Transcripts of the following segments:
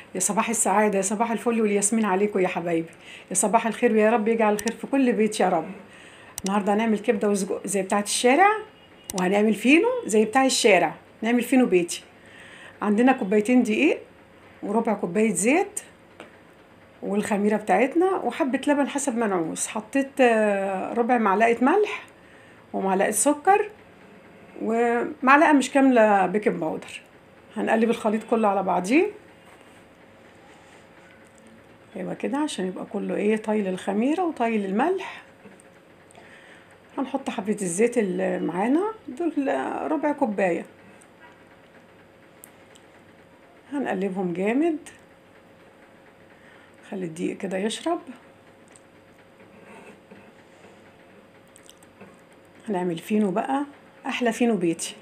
يا صباح السعادة يا صباح الفل والياسمين عليكم يا حبايبي يا صباح الخير ويا رب يجعل الخير في كل بيت يا رب النهاردة هنعمل كبدة وسجق زي بتاعة الشارع وهنعمل فينو زي بتاع الشارع نعمل فينو بيتي عندنا كوبايتين دقيق وربع كوباية زيت والخميرة بتاعتنا وحبة لبن حسب ما نعوز حطيت آه، ربع معلقة ملح ومعلقة سكر ومعلقة مش كاملة بيكنج باودر هنقلب الخليط كله على بعضيه يبقى كده عشان يبقى كله ايه طايل الخميرة وطايل الملح هنحط حبة الزيت اللي معانا دول ربع كوباية هنقلبهم جامد خلي الدقيق كده يشرب هنعمل فينو بقى احلى فينو بيتي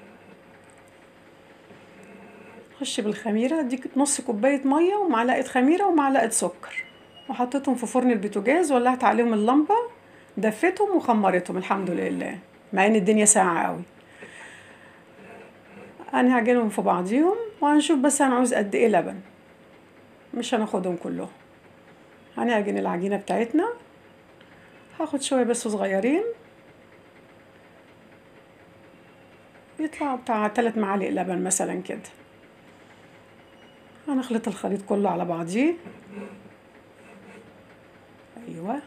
خش بالخميرة اديك نص كوباية مية ومعلقة خميرة ومعلقة سكر وحطيتهم في فرن البوتاجاز ولعت عليهم اللمبة دفتهم وخمرتهم الحمد لله مع ان الدنيا ساقعة قوي هنعجنهم في بعضيهم وهنشوف بس هنعوز قد ايه لبن مش هناخدهم كلهم هنعجن العجينة بتاعتنا هاخد شوية بس صغيرين يطلع بتاع تلات معالق لبن مثلا كده هنخلط الخليط كله على بعضيه ايوه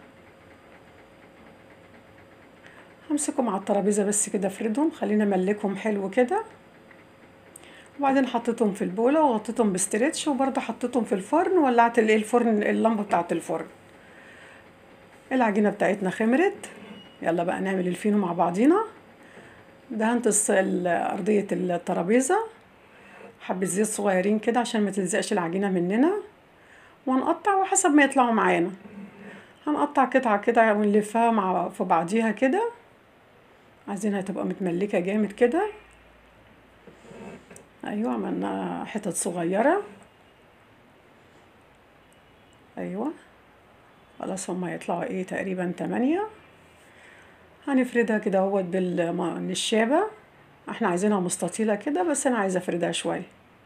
همسكهم على الترابيزه بس كده افردهم خلينا املكهم حلو كده وبعدين حطيتهم في البوله وغطيتهم بستريتش وبرضه حطيتهم في الفرن ولعت الايه الفرن اللمبه بتاعه الفرن العجينه بتاعتنا خمرت يلا بقى نعمل الفينو مع بعضينا دهنت الص- ال- ارضيه الترابيزه حبة زيت صغيرين كده عشان ما تلزقش العجينة مننا وهنقطع وحسب ما يطلعوا معانا هنقطع قطعة كده ونلفها مع في بعضيها كده عايزينها تبقى متملكة جامد كده ايوه عملنا حتت صغيرة ايوه خلاص هما يطلعوا ايه تقريبا تمانية هنفردها كده اهوت بالنشابة احنا عايزينها مستطيلة كده بس انا عايزة افردها شوية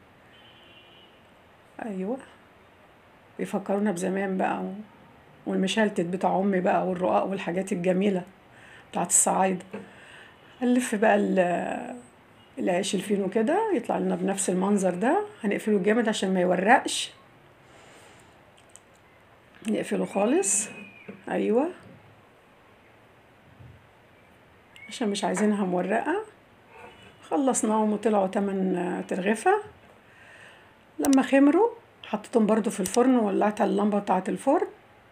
ايوه بيفكرونا بزمان بقى و- والمشلتت بتاع امي بقى والرقاق والحاجات الجميلة بتاعت الصعايدة هنلف بقى ال- العيش الفينو كده يطلع لنا بنفس المنظر ده هنقفله جامد عشان ما يورقش نقفله خالص ايوه عشان مش عايزينها مورقة خلصناهم وطلعوا تمن ترغفة لما خمروا حطيتهم برضو في الفرن وولعت على اللمبة بتاعة الفرن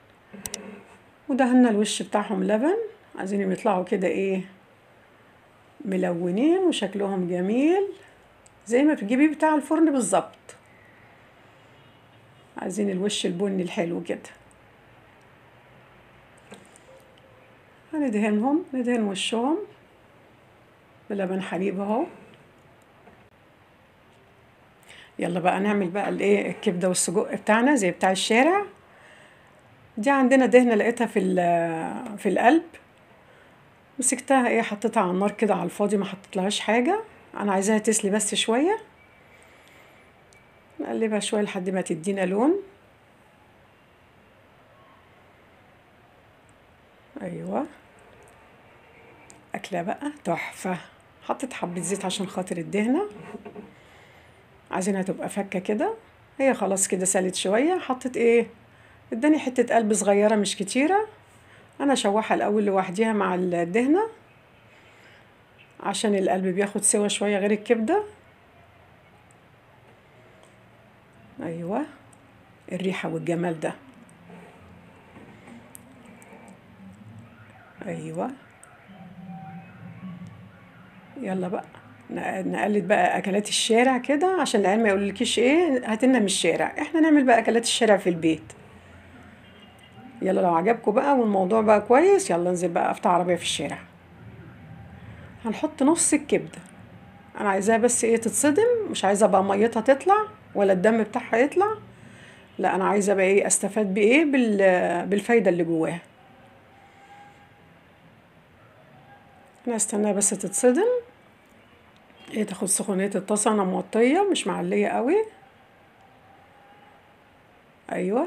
ودهنا الوش بتاعهم لبن عايزينهم يطلعوا كده ايه ملونين وشكلهم جميل زي ما بتجيبيه بتاع الفرن بالظبط عايزين الوش البني الحلو كده هندهنهم ندهن وشهم بلبن حليب اهو يلا بقى نعمل بقى الايه الكبده والسجق بتاعنا زي بتاع الشارع دي عندنا دهنه لقيتها في ال- في القلب مسكتها ايه حطيتها على النار كده على الفاضي ما حطيتلهاش حاجه انا عايزاها تسلي بس شويه نقلبها شويه لحد ما تدينا لون ايوه أكلة بقى تحفة حطيت حبة زيت عشان خاطر الدهنة عايزينها تبقى فكة كده هي خلاص كده سالت شوية حطيت ايه اداني حتة قلب صغيرة مش كتيرة انا اشوحها الاول لوحديها مع الدهنة عشان القلب بياخد سوا شوية غير الكبدة ايوه الريحة والجمال ده ايوه يلا بقى نق- نقلد بقى اكلات الشارع كده عشان العيال ما يقولكيش ايه هاتلنا من الشارع احنا نعمل بقى اكلات الشارع في البيت يلا لو عجبكم بقى والموضوع بقى كويس يلا انزل بقى افتح عربية في الشارع هنحط نص الكبدة انا عايزاها بس ايه تتصدم مش عايزة بقى ميتها تطلع ولا الدم بتاعها يطلع لا انا عايزة بقى ايه استفاد بايه بال... بالفايدة اللي جواها انا استناها بس تتصدم ايه تاخد سخونية الطاسة انا موطية مش معلية قوي ايوه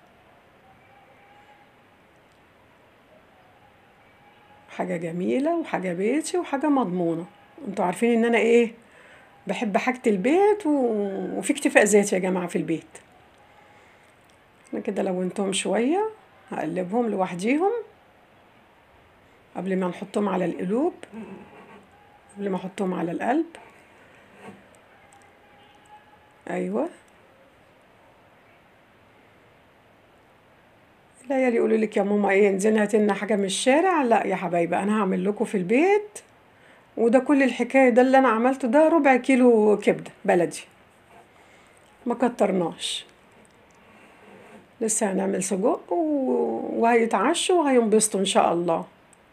حاجة جميلة وحاجة بيتي وحاجة مضمونة انتوا عارفين ان انا ايه بحب حاجة البيت و... وفي اكتفاء ذاتي يا جماعة في البيت انا كده لونتهم شوية هقلبهم لوحديهم قبل ما نحطهم على القلوب قبل ما احطهم على القلب ايوه العيال يقولوا لك يا ماما ايه انزلي هاتي لنا حاجه من الشارع لا يا حبايبي انا هعمل لكم في البيت وده كل الحكايه ده اللي انا عملته ده ربع كيلو كبده بلدي ما كترناش لسه هنعمل سجق و... وهيتعشوا وهينبسطوا ان شاء الله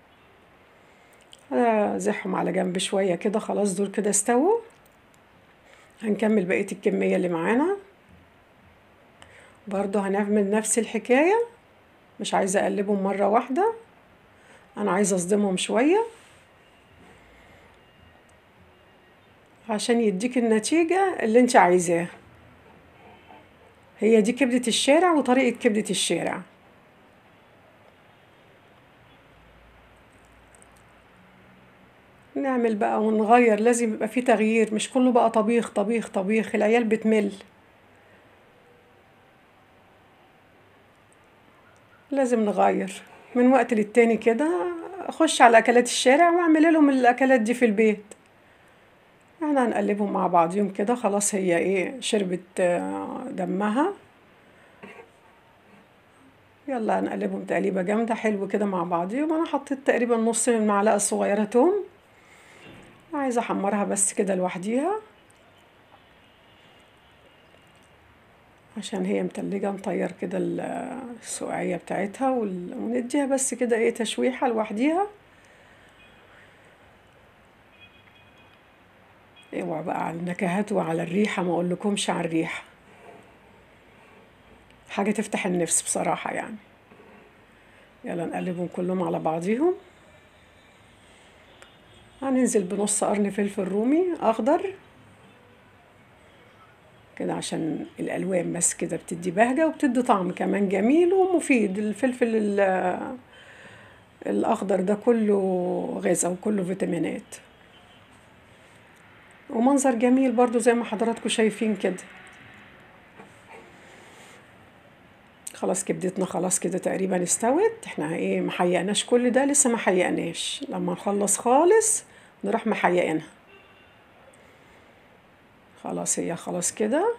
ازحهم على جنب شويه كده خلاص دول كده استووا هنكمل بقيه الكميه اللي معانا برضو هنعمل نفس الحكايه مش عايزه اقلبهم مره واحده انا عايزه اصدمهم شويه عشان يديك النتيجه اللي انت عايزاه هي دي كبده الشارع وطريقه كبده الشارع نعمل بقى ونغير لازم يبقى في تغيير مش كله بقى طبيخ طبيخ طبيخ العيال بتمل لازم نغير من وقت للتاني كده اخش على اكلات الشارع واعمل لهم الاكلات دي في البيت احنا هنقلبهم مع بعضيهم كده خلاص هي ايه شربت دمها يلا هنقلبهم تقليبة جامدة حلو كده مع بعضيهم انا حطيت تقريبا نص من المعلقة الصغيرة توم عايزة احمرها بس كده لوحديها عشان هي متلجة نطير كده السقعية بتاعتها ونديها بس كده ايه تشويحة لوحديها اوعى بقى على النكهات وعلى الريحة ما اقولكمش على الريحة حاجة تفتح النفس بصراحة يعني يلا نقلبهم كلهم على بعضيهم هننزل بنص قرن فلفل رومي اخضر كده عشان الالوان بس كده بتدي بهجه وبتدي طعم كمان جميل ومفيد الفلفل الاخضر ده كله غذاء وكله فيتامينات ومنظر جميل برضو زي ما حضراتكم شايفين كده خلاص كبدتنا خلاص كده تقريبا استوت احنا ايه محيقناش كل ده لسه محيقناش لما نخلص خالص نروح محيقينها خلاص هي خلاص كده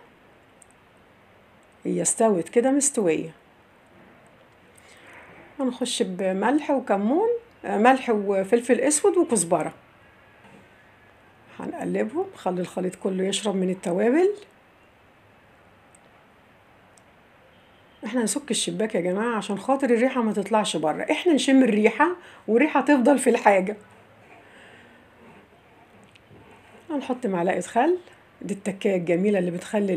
هي استوت كده مستوية هنخش بملح وكمون ملح وفلفل اسود وكزبرة هنقلبهم خلي الخليط كله يشرب من التوابل احنا نسك الشباك يا جماعة عشان خاطر الريحة ما تطلعش بره احنا نشم الريحة والريحة تفضل في الحاجة هنحط معلقة خل دي التكاية الجميلة اللي بتخلي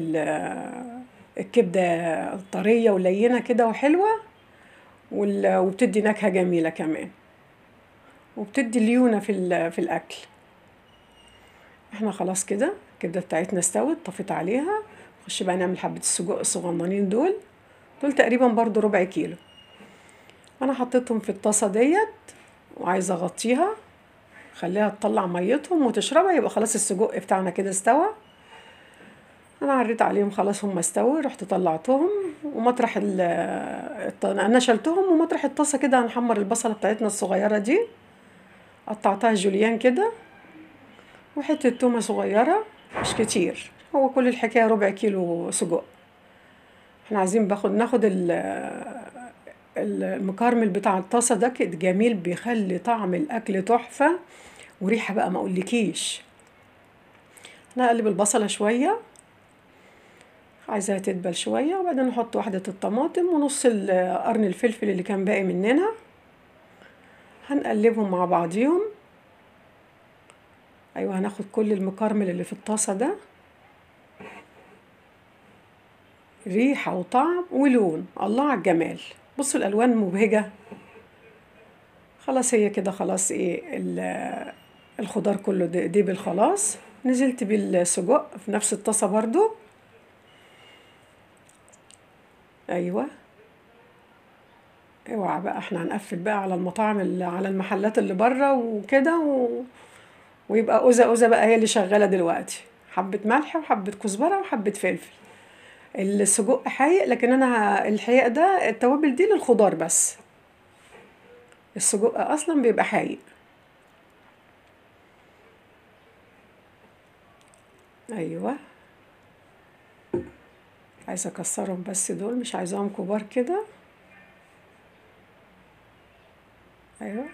الكبدة طرية ولينة كده وحلوة وبتدي نكهة جميلة كمان وبتدي ليونة في, في الأكل احنا خلاص كده الكبدة بتاعتنا استوت طفيت عليها نخش بقى نعمل حبة السجق الصغننين دول دول تقريبا برضو ربع كيلو انا حطيتهم في الطاسة ديت وعايزة اغطيها خليها تطلع ميتهم وتشربها يبقى خلاص السجق بتاعنا كده استوى انا عريت عليهم خلاص هم استووا رحت طلعتهم ومطرح ال انا شلتهم ومطرح الطاسه كده هنحمر البصله بتاعتنا الصغيره دي قطعتها جوليان كده وحته تومه صغيره مش كتير هو كل الحكايه ربع كيلو سجق احنا عايزين باخد ناخد المكرمل بتاع الطاسه ده كده جميل بيخلي طعم الاكل تحفه وريحه بقى ما اقولكيش نقلب البصله شويه عايزاها تدبل شوية وبعدين نحط واحدة الطماطم ونص قرن الفلفل اللي كان باقي مننا هنقلبهم مع بعضيهم ايوه هناخد كل المكرمل اللي في الطاسة ده ريحة وطعم ولون الله على الجمال بصوا الالوان مبهجة خلاص هي كده خلاص ايه الخضار كله دبل خلاص نزلت بالسجق في نفس الطاسة برضو ايوه اوعى بقى احنا هنقفل بقى على المطاعم اللي على المحلات اللي بره وكده و... ويبقى أوزة أوزة بقى هي اللي شغالة دلوقتي حبة ملح وحبة كزبرة وحبة فلفل السجق حايق لكن انا الحقيقة ده التوابل دي للخضار بس السجق اصلا بيبقى حايق ايوه عايزه اكسرهم بس دول مش عايزاهم كبار كده ايوه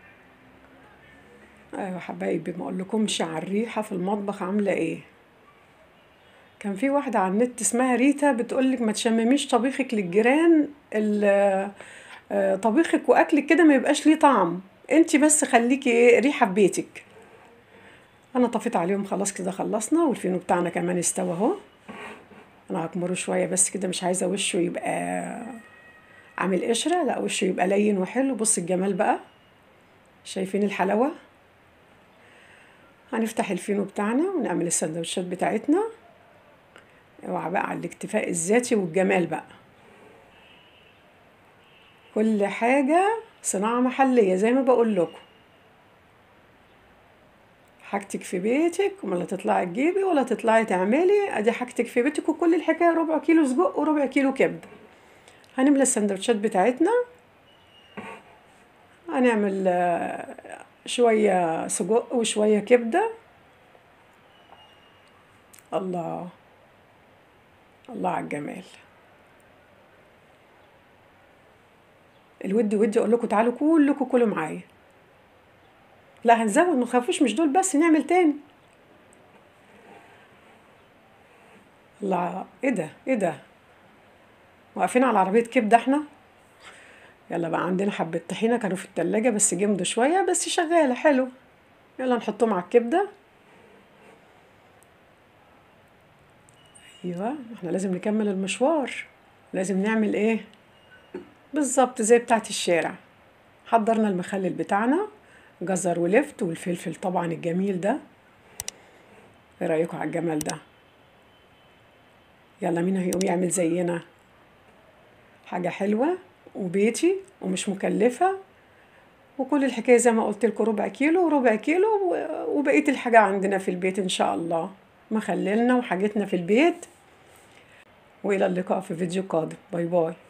ايوه حبايبي ما اقولكمش على الريحه في المطبخ عامله ايه كان في واحده على النت اسمها ريتا بتقولك ما تشمميش طبيخك للجيران ال- آه، طبيخك واكلك كده ما يبقاش ليه طعم انتي بس خليكي ايه ريحه في بيتك انا طفيت عليهم خلاص كده خلصنا والفينو بتاعنا كمان استوى اهو انا هكمره شويه بس كده مش عايزه وشه يبقى عامل قشره لا وشه يبقى لين وحلو بص الجمال بقى شايفين الحلاوه هنفتح الفينو بتاعنا ونعمل السندوتشات بتاعتنا اوعى بقى على الاكتفاء الذاتي والجمال بقى كل حاجة صناعة محلية زي ما بقول لكم حاجتك في بيتك ولا تطلعي تجيبي ولا تطلعي تعملي ادي حاجتك في بيتك وكل الحكاية ربع كيلو سجق وربع كيلو كبدة هنملى السندوتشات بتاعتنا هنعمل آه، شوية سجق وشوية كبدة الله الله على الجمال الود ودي اقول لكم تعالوا كلكم كلوا معايا لا هنزود ما تخافوش مش دول بس نعمل تاني الله ايه ده ايه ده واقفين على عربية كبدة احنا يلا بقى عندنا حبة طحينة كانوا في التلاجة بس جمدوا شوية بس شغالة حلو يلا نحطهم على الكبدة ايوه احنا لازم نكمل المشوار لازم نعمل ايه بالظبط زي بتاعة الشارع حضرنا المخلل بتاعنا جزر ولفت والفلفل طبعا الجميل ده ايه رأيكم على الجمال ده يلا مين هيقوم يعمل زينا حاجة حلوة وبيتي ومش مكلفة وكل الحكاية زي ما قلت لكم ربع كيلو وربع كيلو و- وبقية الحاجة عندنا في البيت إن شاء الله مخللنا وحاجتنا في البيت وإلى اللقاء في فيديو قادم باي باي